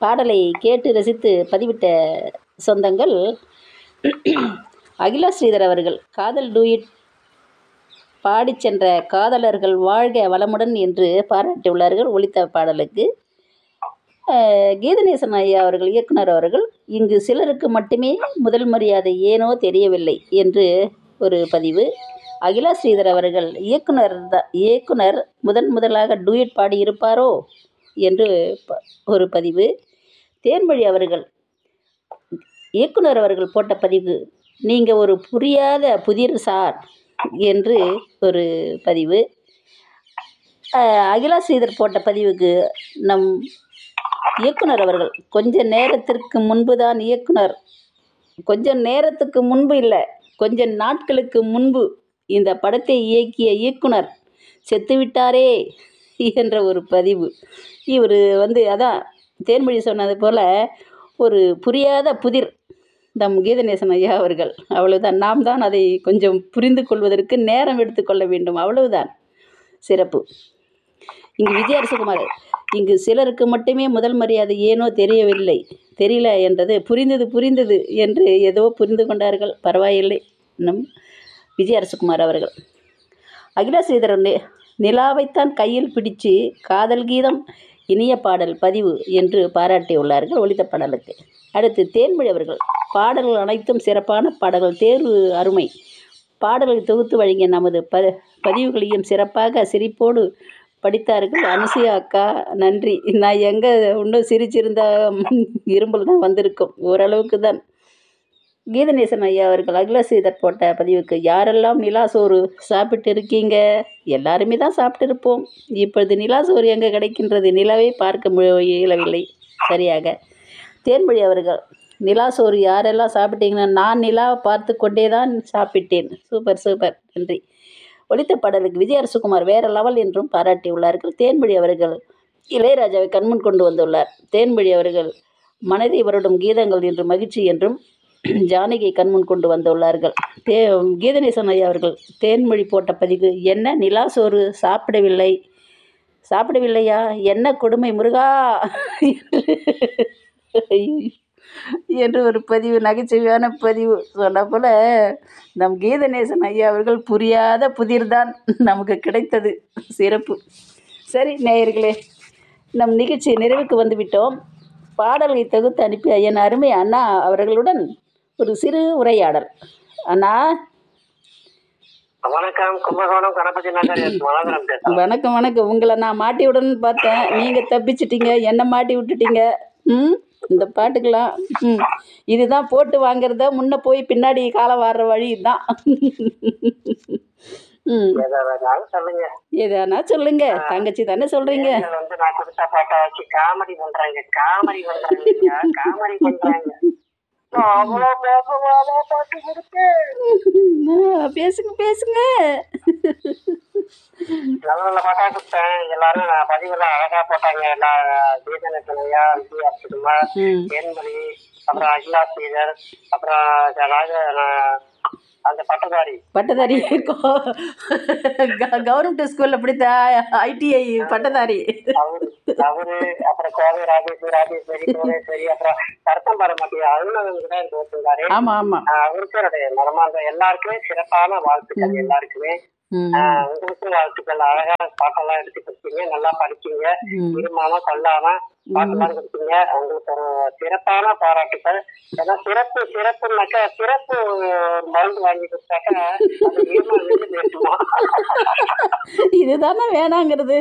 பாடலை கேட்டு ரசித்து பதிவிட்ட சொந்தங்கள் அகிலா ஸ்ரீதர் அவர்கள் காதல் டூயிட் பாடிச் சென்ற காதலர்கள் வாழ்க வளமுடன் என்று பாராட்டியுள்ளார்கள் ஒலித்த பாடலுக்கு அஹ், கீதநேசன் ஐயா அவர்கள் இயக்குனர் அவர்கள் இங்கு சிலருக்கு மட்டுமே முதல் மரியாதை ஏனோ தெரியவில்லை என்று ஒரு பதிவு அகிலா ஸ்ரீதர் அவர்கள் இயக்குனர் த- இயக்குனர் முதன் முதலாக டூயட் பாடியிருப்பாரோ என்று ப- ஒரு பதிவு தேன்மொழி அவர்கள் இயக்குனர் அவர்கள் போட்ட பதிவு நீங்கள் ஒரு புரியாத புதிர் சார் என்று ஒரு பதிவு அஹ், அகிலா ஸ்ரீதர் போட்ட பதிவுக்கு நம் இயக்குனர் அவர்கள் கொஞ்ச நேரத்திற்கு முன்பு தான் இயக்குனர் கொஞ்ச நேரத்துக்கு முன்பு இல்லை கொஞ்ச நாட்களுக்கு முன்பு இந்த படத்தை இயக்கிய இயக்குனர் செத்துவிட்டாரே என்ற ஒரு பதிவு இவர் வந்து அதான் தேன்மொழி சொன்னது போல் ஒரு புரியாத புதிர் நம் கீதநேசன் ஐயா அவர்கள் அவ்வளவுதான் நாம் தான் அதை கொஞ்சம் புரிந்து கொள்வதற்கு நேரம் எடுத்துக்கொள்ள வேண்டும் அவ்வளவுதான் சிறப்பு இங்கு விஜய அரசகுமார் இங்கு சிலருக்கு மட்டுமே முதல் மரியாதை ஏனோ தெரியவில்லை தெரியல என்றது புரிந்தது புரிந்தது என்று ஏதோ புரிந்து கொண்டார்கள் பரவாயில்லை நம் விஜய அரசகுமார் அவர்கள் அகிலா ஸ்ரீதரன் நி- நிலாவைத்தான் கையில் பிடிச்சு காதல் கீதம் இனிய பாடல் பதிவு என்று பாராட்டியுள்ளார்கள் ஒலித்த பாடலுக்கு அடுத்து தேன்மொழி அவர்கள் பாடல்கள் அனைத்தும் சிறப்பான பாடல்கள் தேர்வு அருமை பாடல்களை தொகுத்து வழங்கிய நமது ப பதிவுகளையும் சிறப்பாக சிரிப்போடு படித்தார்கள் அனுசுயா அக்கா நன்றி நான் எங்கே இன்னும் சிரிச்சிருந்தா இரும்பல் தான் வந்திருக்கும் ஓரளவுக்கு தான் கீதநேசன் ஐயா அவர்கள் அகில ஸ்ரீதர் போட்ட பதிவுக்கு யாரெல்லாம் நிலா சோறு சாப்பிட்டு இருக்கீங்க எல்லாருமே தான் சாப்பிட்டு இருப்போம் இப்பொழுது நிலா சோறு எங்கே கிடைக்கின்றது நிலாவை பார்க்க மு- இயலவில்லை சரியாக தேன்மொழி அவர்கள் நிலா சோறு யாரெல்லாம் சாப்பிட்டீங்கன்னா நான் நிலாவை பார்த்து கொண்டே தான் சாப்பிட்டேன் சூப்பர் சூப்பர் நன்றி ஒலித்த பாடலுக்கு விஜய் அரசுகுமார் வேற லெவல் என்றும் பாராட்டியுள்ளார்கள் தேன்மொழி அவர்கள் இளையராஜாவை கண்முன் கொண்டு வந்துள்ளார் தேன்மொழி அவர்கள் மனதை வருடும் கீதங்கள் என்று மகிழ்ச்சி என்றும் ஜானகி கண்முன் கொண்டு வந்துள்ளார்கள் தே கீதநேசன் ஐயா அவர்கள் தேன்மொழி போட்ட பதிவு என்ன நிலா சோறு சாப்பிடவில்லை சாப்பிடவில்லையா என்ன கொடுமை முருகா என்று என்று ஒரு பதிவு நகைச்சுவையான பதிவு சொன்ன போல நம் கீதநேசன் ஐயா அவர்கள் புரியாத புதிர்தான் நமக்கு கிடைத்தது சிறப்பு சரி நேயர்களே நம் நிகழ்ச்சி நிறைவுக்கு வந்துவிட்டோம் பாடல்களை தொகுத்து அனுப்பி என் அருமை அண்ணா அவர்களுடன் ஒரு சிறு உரையாடல் அண்ணா வணக்கம் கும்பகோணம் கணபதி நகர் எஸ் மனோகரன் பேசுறேன் வணக்கம் வணக்கம் உங்களை நான் மாட்டி விடணும்னு பார்த்தேன் நீங்கள் தப்பிச்சிட்டீங்க என்ன மாட்டி விட்டுட்டீங்க ம் இந்த பாட்டுக்கெல்லாம் ம் இதுதான் போட்டு வாங்குறத முன்ன போய் பின்னாடி காலம் வாடுற வழி தான் ம் எதை வேணாலும் சொல்லுங்க எதானா சொல்லுங்க தங்கச்சி தானே சொல்கிறீங்க இதுல வந்து நான் கொடுத்த பாட்டை வச்சு காமெடி பண்றாங்க காமெடி பண்றாங்க காமெடி பண்றாங்க நான் அவ்வளவு பேசுவானே பாட்டு கொடுத்து பேசுங்க பேசுங்க நல்ல நல்ல பாட்டா கொடுத்தேன் எல்லாரும் நான் பதிவெல்லாம் அழகா போட்டாங்க எல்லா தீபநேசனையா விஜய் அப்துகுமார் ம் தேன்மொழி அப்புறம் அகிலா ஸ்ரீதர் அப்புறம் ராஜ அந்த பட்டதாரி பட்டதாரி கவர்மெண்ட் ஸ்கூலில் படித்த ஐடிஐ பட்டதாரி அவரு அவரு அப்புறம் கோவை ராஜேஸ்வரி ராஜேஸ்வரி கோவேஸ்வரி அப்புறம் கருத்தம்பாறை மாட்டிய அருணவன் கூட எனக்கு ஒருத்தந்தாரு ஆமாம் ஆமாம் அவருக்கு என்னுடைய மனமார்ந்த எல்லாருக்குமே சிறப்பான வாழ்த்துக்கள் எல்லாருக்குமே ம் ஆஹ் உங்களுக்கும் வாழ்த்துக்கள் அழகா பாட்டெல்லாம் எடுத்து கொடுத்தீங்க நல்லா படிச்சீங்க ம் விரும்பாம கொல்லாம பாட்டெல்லாம் கொடுத்தீங்க உங்களுக்கு ஒரு சிறப்பான பாராட்டுக்கள் ஏன்னா சிறப்பு சிறப்புனாக்கா சிறப்பு மருந்து வாங்கி கொடுத்தாக்கா அது இருமல் வந்து பேசுமா இதுதானே வேணாங்கிறது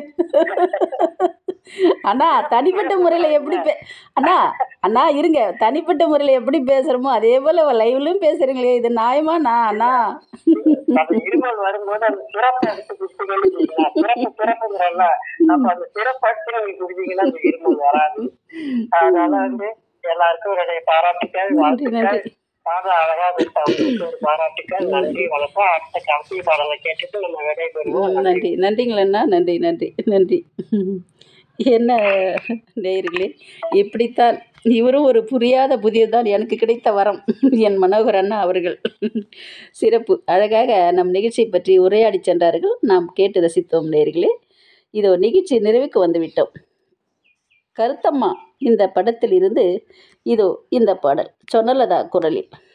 அண்ணா தனிப்பட்ட முறையில் எப்படி பே அண்ணா அண்ணா இருங்க தனிப்பட்ட முறையில் எப்படி பேசுகிறோமோ அதே போல் லைவ்லையும் பேசுகிறீங்களே இது நியாயமாண்ணா அண்ணா அந்த இருமல் வரும்போது அந்த சிறப்பை எடுத்து குடிச்சீங்கன்னு வச்சுக்கோங்களேன். சிறப்பு சிறப்புங்கிறல்ல அப்ப அந்த சிறப்பு அடிச்சு நீங்க குடிச்சீங்கன்னா அந்த இருமல் வராது அதனால வந்து எல்லாருக்கும் என்னுடைய பாராட்டுக்கள் நன்றி வாழ்த்துக்கள் நன்றி பாடம் அழகா கொடுத்த அவங்களுக்கு ஒரு பாராட்டுக்கள் நன்றி வணக்கம் அடுத்த கடைசி பாடலை கேட்டுட்டு நம்ம விடைபெறுவோம் ம், நன்றி நன்றிங்களண்ணா நன்றி நன்றி நன்றி என்ன நேயர்களே இப்படித்தான் இவரும் ஒரு புரியாத புதியதுதான் எனக்கு கிடைத்த வரம் என் மனோகர் அண்ணா அவர்கள் சிறப்பு அழகாக நம் நிகழ்ச்சியை பற்றி உரையாடி சென்றார்கள் நாம் கேட்டு ரசித்தோம் நேயர்களே இதோ நிகழ்ச்சி நிறைவுக்கு வந்துவிட்டோம் கருத்தம்மா இந்த படத்தில் இருந்து இதோ இந்த பாடல் சொன்னலதா குரலில்